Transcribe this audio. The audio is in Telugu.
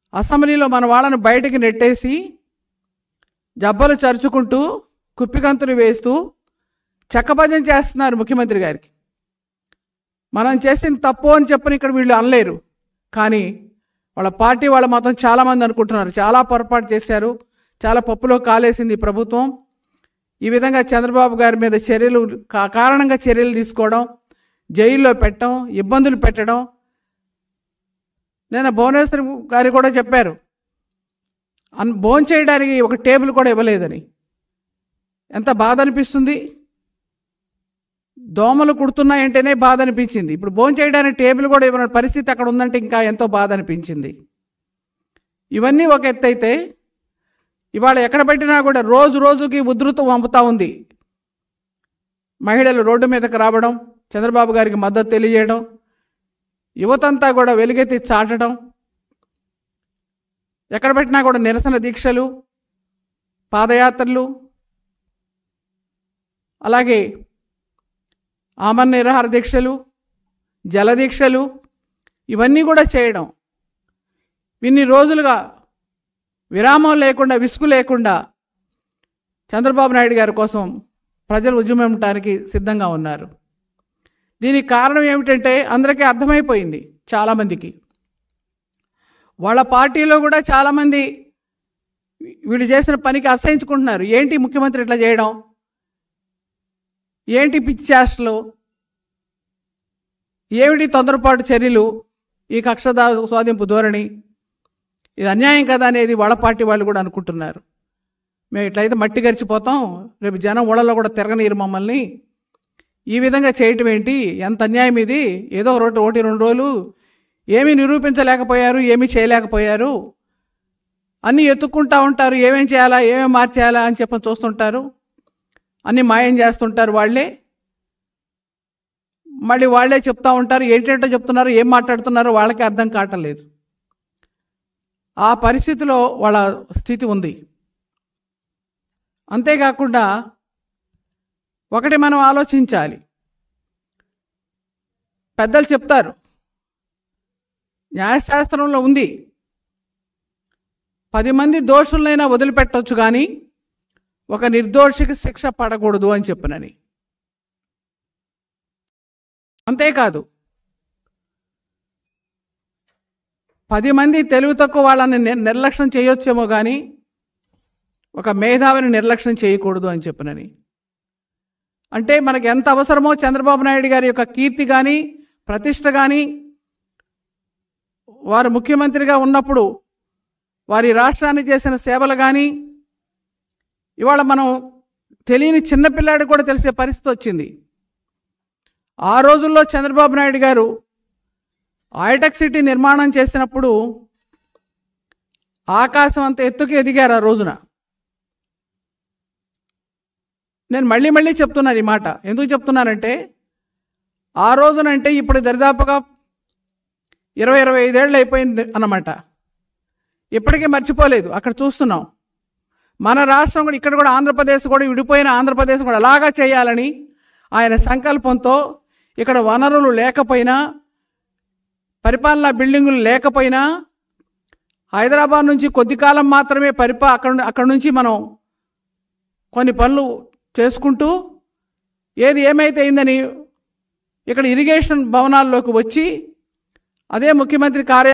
అసెంబ్లీలో మన వాళ్ళని బయటికి నెట్టేసి జబ్బలు చరుచుకుంటూ కుప్పిగంతులు వేస్తూ చక్కభజన చేస్తున్నారు ముఖ్యమంత్రి గారికి మనం చేసిన తప్పు అని చెప్పని ఇక్కడ వీళ్ళు అనలేరు కానీ వాళ్ళ పార్టీ వాళ్ళ మాత్రం చాలామంది అనుకుంటున్నారు చాలా పొరపాటు చేశారు చాలా పప్పులో కాలేసింది ఈ ప్రభుత్వం ఈ విధంగా చంద్రబాబు గారి మీద చర్యలు కా- కారణంగా చర్యలు తీసుకోవడం జైల్లో పెట్టడం ఇబ్బందులు పెట్టడం నేను భువనేశ్వర్ గారు కూడా చెప్పారు అన్ భోజనం చేయడానికి ఒక టేబుల్ కూడా ఇవ్వలేదని ఎంత బాధ అనిపిస్తుంది దోమలు కుడుతున్నాయంటేనే బాధ అనిపించింది ఇప్పుడు భోజనం చేయడానికి టేబుల్ కూడా ఇవ్వని పరిస్థితి అక్కడ ఉందంటే ఇంకా ఎంతో బాధ అనిపించింది ఇవన్నీ ఒక ఎత్తు అయితే ఇవాళ ఎక్కడ పెట్టినా కూడా రోజు రోజుకి ఉధృతం పంపుతా ఉంది మహిళలు రోడ్డు మీదకి రావడం చంద్రబాబు గారికి మద్దతు తెలియజేయడం యువతంతా కూడా వెలుగెత్తి చాటడం ఎక్కడ పెట్టినా కూడా నిరసన దీక్షలు పాదయాత్రలు అలాగే ఆమరణ నిరాహార దీక్షలు జలదీక్షలు ఇవన్నీ కూడా చేయడం ఇన్ని రోజులుగా విరామం లేకుండా విసుగు లేకుండా చంద్రబాబు నాయుడు గారి కోసం ప్రజలు ఉద్యమించడానికి సిద్ధంగా ఉన్నారు దీనికి కారణం ఏమిటంటే అందరికీ అర్థమైపోయింది చాలామందికి వాళ్ళ పార్టీలో కూడా చాలామంది వీళ్ళు చేసిన పనికి అసహించుకుంటున్నారు ఏంటి ముఖ్యమంత్రి ఇట్లా చేయడం ఏంటి పిచ్చి చేష్టలు ఏమిటి తొందరపాటు చర్యలు ఈ కక్షదా స్వాధింపు ధోరణి ఇది అన్యాయం కదా అనేది వాళ్ళ పార్టీ వాళ్ళు కూడా అనుకుంటున్నారు మేము ఇట్లయితే మట్టి గరిచిపోతాం రేపు జనం ఊళ్ళలో కూడా తిరగనీరు మమ్మల్ని ఈ విధంగా చేయటం ఏంటి ఎంత అన్యాయం ఇది ఏదో ఒకటి ఒకటి రెండు రోజులు ఏమీ నిరూపించలేకపోయారు ఏమీ చేయలేకపోయారు అన్నీ ఎత్తుక్కుంటా ఉంటారు ఏమేం చేయాలా ఏమేం మార్చేయాలా అని చెప్పని చూస్తుంటారు అన్నీ మాయం చేస్తుంటారు వాళ్ళే మళ్ళీ వాళ్ళే చెప్తా ఉంటారు ఏంటంటో చెప్తున్నారు ఏం మాట్లాడుతున్నారో వాళ్ళకే అర్థం కావట్లేదు ఆ పరిస్థితిలో వాళ్ళ స్థితి ఉంది అంతేకాకుండా ఒకటి మనం ఆలోచించాలి పెద్దలు చెప్తారు న్యాయశాస్త్రంలో ఉంది పది మంది దోషులైనా వదిలిపెట్టవచ్చు కానీ ఒక నిర్దోషికి శిక్ష పడకూడదు అని చెప్పినని అంతేకాదు పది మంది తెలుగు తక్కువ వాళ్ళని నిర్- నిర్లక్ష్యం చేయొచ్చేమో కానీ ఒక మేధావిని నిర్లక్ష్యం చేయకూడదు అని చెప్పినని అంటే మనకి ఎంత అవసరమో చంద్రబాబు నాయుడు గారి యొక్క కీర్తి కానీ ప్రతిష్ట కానీ వారు ముఖ్యమంత్రిగా ఉన్నప్పుడు వారి రాష్ట్రానికి చేసిన సేవలు కానీ ఇవాళ మనం తెలియని చిన్నపిల్లాడు కూడా తెలిసే పరిస్థితి వచ్చింది ఆ రోజుల్లో చంద్రబాబు నాయుడు గారు హైటెక్ సిటీ నిర్మాణం చేసినప్పుడు ఆకాశం అంత ఎత్తుకు ఎదిగారు ఆ రోజున నేను మళ్ళీ మళ్ళీ చెప్తున్నాను ఈ మాట ఎందుకు చెప్తున్నానంటే ఆ రోజునంటే ఇప్పుడు దరిదాపుగా ఇరవై ఇరవై ఐదేళ్ళు అయిపోయింది అన్నమాట ఇప్పటికీ మర్చిపోలేదు అక్కడ చూస్తున్నాం మన రాష్ట్రం కూడా ఇక్కడ కూడా ఆంధ్రప్రదేశ్ కూడా విడిపోయిన ఆంధ్రప్రదేశ్ కూడా అలాగా చేయాలని ఆయన సంకల్పంతో ఇక్కడ వనరులు లేకపోయినా పరిపాలనా బిల్డింగులు లేకపోయినా హైదరాబాద్ నుంచి కొద్ది కాలం మాత్రమే పరిపా అక్కడ అక్కడ నుంచి మనం కొన్ని పనులు చేసుకుంటూ ఏది ఏమైతే అయిందని ఇక్కడ ఇరిగేషన్ భవనాల్లోకి వచ్చి అదే ముఖ్యమంత్రి కార్య